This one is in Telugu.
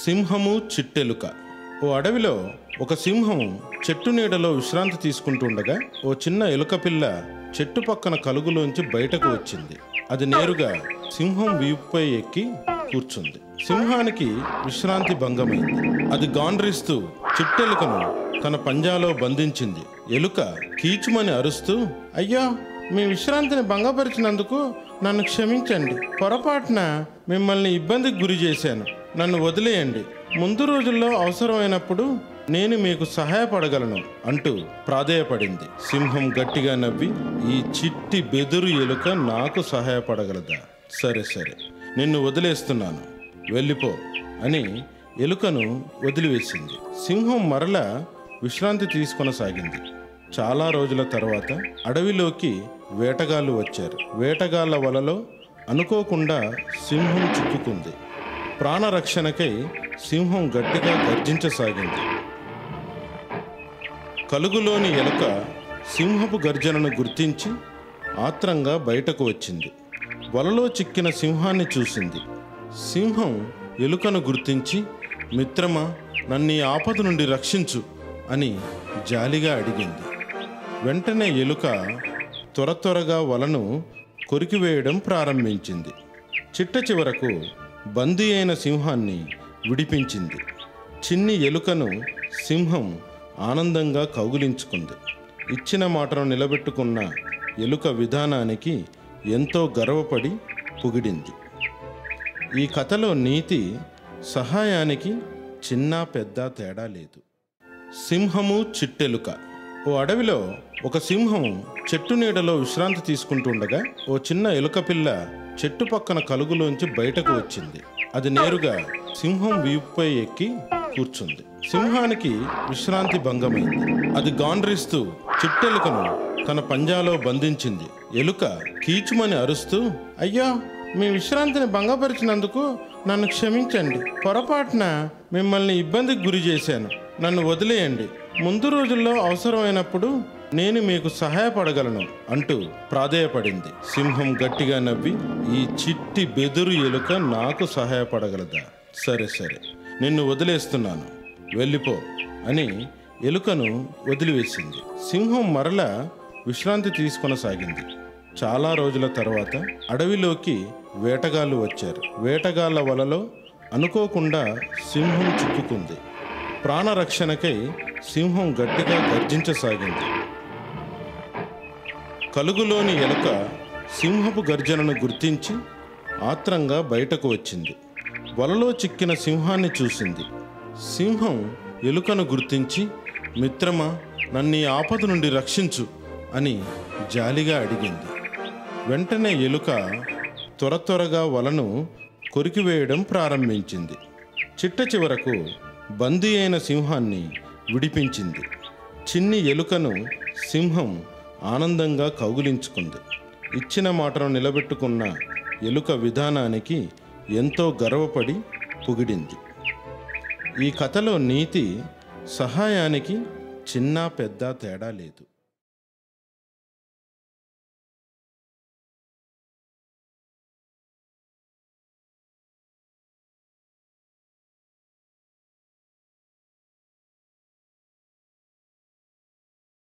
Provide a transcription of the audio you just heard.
సింహము చిట్టెలుక ఓ అడవిలో ఒక సింహం చెట్టు నీడలో విశ్రాంతి తీసుకుంటుండగా ఓ చిన్న ఎలుక పిల్ల చెట్టు పక్కన కలుగులోంచి బయటకు వచ్చింది అది నేరుగా సింహం వీపుపై ఎక్కి కూర్చుంది సింహానికి విశ్రాంతి భంగమైంది అది గాండ్రిస్తూ చిట్టెలుకను తన పంజాలో బంధించింది ఎలుక కీచుమని అరుస్తూ అయ్యో మీ విశ్రాంతిని భంగపరిచినందుకు నన్ను క్షమించండి పొరపాటున మిమ్మల్ని ఇబ్బందికి గురి చేశాను నన్ను వదిలేయండి ముందు రోజుల్లో అవసరమైనప్పుడు నేను మీకు సహాయపడగలను అంటూ ప్రాధేయపడింది సింహం గట్టిగా నవ్వి ఈ చిట్టి బెదురు ఎలుక నాకు సహాయపడగలదా సరే సరే నిన్ను వదిలేస్తున్నాను వెళ్ళిపో అని ఎలుకను వదిలివేసింది సింహం మరల విశ్రాంతి తీసుకొనసాగింది చాలా రోజుల తర్వాత అడవిలోకి వేటగాళ్ళు వచ్చారు వేటగాళ్ళ వలలో అనుకోకుండా సింహం చిక్కుకుంది ప్రాణరక్షణకై సింహం గట్టిగా గర్జించసాగింది కలుగులోని ఎలుక సింహపు గర్జనను గుర్తించి ఆత్రంగా బయటకు వచ్చింది వలలో చిక్కిన సింహాన్ని చూసింది సింహం ఎలుకను గుర్తించి మిత్రమా నన్ను ఈ ఆపద నుండి రక్షించు అని జాలిగా అడిగింది వెంటనే ఎలుక త్వర త్వరగా వలను కొరికివేయడం ప్రారంభించింది చిట్ట చివరకు బందీ అయిన సింహాన్ని విడిపించింది చిన్ని ఎలుకను సింహం ఆనందంగా కౌగిలించుకుంది ఇచ్చిన మాటను నిలబెట్టుకున్న ఎలుక విధానానికి ఎంతో గర్వపడి పొగిడింది ఈ కథలో నీతి సహాయానికి చిన్న పెద్ద తేడా లేదు సింహము చిట్టెలుక ఓ అడవిలో ఒక సింహం చెట్టు నీడలో విశ్రాంతి తీసుకుంటుండగా ఓ చిన్న ఎలుక పిల్ల చెట్టు పక్కన కలుగులోంచి బయటకు వచ్చింది అది నేరుగా సింహం వీపుపై ఎక్కి కూర్చుంది సింహానికి విశ్రాంతి భంగమైంది అది గాండ్రిస్తూ చిట్టెలుకను తన పంజాలో బంధించింది ఎలుక కీచుమని అరుస్తూ అయ్యో మీ విశ్రాంతిని భంగపరిచినందుకు నన్ను క్షమించండి పొరపాటున మిమ్మల్ని ఇబ్బందికి గురి చేశాను నన్ను వదిలేయండి ముందు రోజుల్లో అవసరమైనప్పుడు నేను మీకు సహాయపడగలను అంటూ ప్రాధేయపడింది సింహం గట్టిగా నవ్వి ఈ చిట్టి బెదురు ఎలుక నాకు సహాయపడగలదా సరే సరే నిన్ను వదిలేస్తున్నాను వెళ్ళిపో అని ఎలుకను వదిలివేసింది సింహం మరల విశ్రాంతి తీసుకొనసాగింది చాలా రోజుల తర్వాత అడవిలోకి వేటగాళ్ళు వచ్చారు వేటగాళ్ళ వలలో అనుకోకుండా సింహం చిక్కుకుంది ప్రాణరక్షణకై సింహం గట్టిగా గర్జించసాగింది కలుగులోని ఎలుక సింహపు గర్జనను గుర్తించి ఆత్రంగా బయటకు వచ్చింది వలలో చిక్కిన సింహాన్ని చూసింది సింహం ఎలుకను గుర్తించి మిత్రమా నన్ను ఈ ఆపద నుండి రక్షించు అని జాలిగా అడిగింది వెంటనే ఎలుక త్వర త్వరగా వలను కొరికివేయడం ప్రారంభించింది చిట్ట చివరకు బందీ అయిన సింహాన్ని విడిపించింది చిన్ని ఎలుకను సింహం ఆనందంగా కౌగిలించుకుంది ఇచ్చిన మాటను నిలబెట్టుకున్న ఎలుక విధానానికి ఎంతో గర్వపడి పొగిడింది ఈ కథలో నీతి సహాయానికి చిన్న పెద్ద తేడా లేదు